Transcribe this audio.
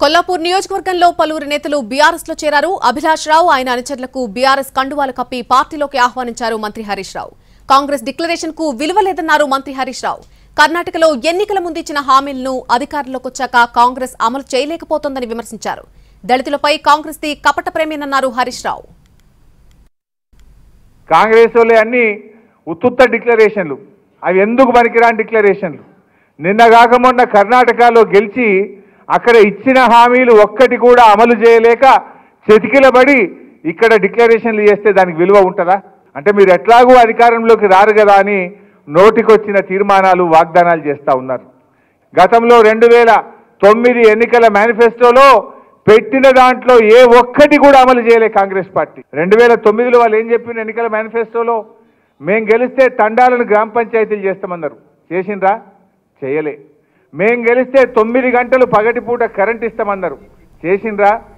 కొల్లాపూర్ నియోజకవర్గంలో పలువురు నేతలు బీఆర్ఎస్ లో చేరారు అభిలాష్ రావు ఆయన అనుచరులకు బీఆర్ఎస్ కండువాలు కప్పి పార్టీలోకి ఆహ్వానించారు మంత్రి హరీష్ రావు కాంగ్రెస్ డిక్లరేషన్ కు విలువ లేదన్నారు మంత్రి హరీష్ రావు కర్ణాటకలో ఎన్నికల ముందు ఇచ్చిన హామీలను అధికారంలోకి వచ్చాక కాంగ్రెస్ అమలు చేయలేకపోతోందని విమర్శించారు దళితులపై కాంగ్రెస్ ది కపట ప్రేమేనన్నారు హరీష్ రావు కాంగ్రెస్ వాళ్ళే అన్ని ఉత్తుత్త డిక్లరేషన్లు అవి ఎందుకు పనికిరాని డిక్లరేషన్లు నిన్న కాక మొన్న కర్ణాటకలో గెలిచి అక్కడ ఇచ్చిన హామీలు ఒక్కటి కూడా అమలు చేయలేక చెతికిలబడి ఇక్కడ డిక్లరేషన్లు చేస్తే దానికి విలువ ఉంటుందా అంటే మీరు ఎట్లాగూ అధికారంలోకి రారు కదా అని నోటికొచ్చిన తీర్మానాలు వాగ్దానాలు చేస్తూ ఉన్నారు గతంలో రెండు వేల తొమ్మిది ఎన్నికల మేనిఫెస్టోలో పెట్టిన దాంట్లో ఏ ఒక్కటి కూడా అమలు చేయలే కాంగ్రెస్ పార్టీ రెండు వేల తొమ్మిదిలో వాళ్ళు ఏం చెప్పిన ఎన్నికల మేనిఫెస్టోలో మేం గెలిస్తే తండాలను గ్రామ పంచాయతీలు చేస్తామన్నారు చేసిండ్రా చేయలే మేం గెలిస్తే తొమ్మిది గంటలు పగటిపూట కరెంట్ ఇస్తామన్నారు చేసిండ్రా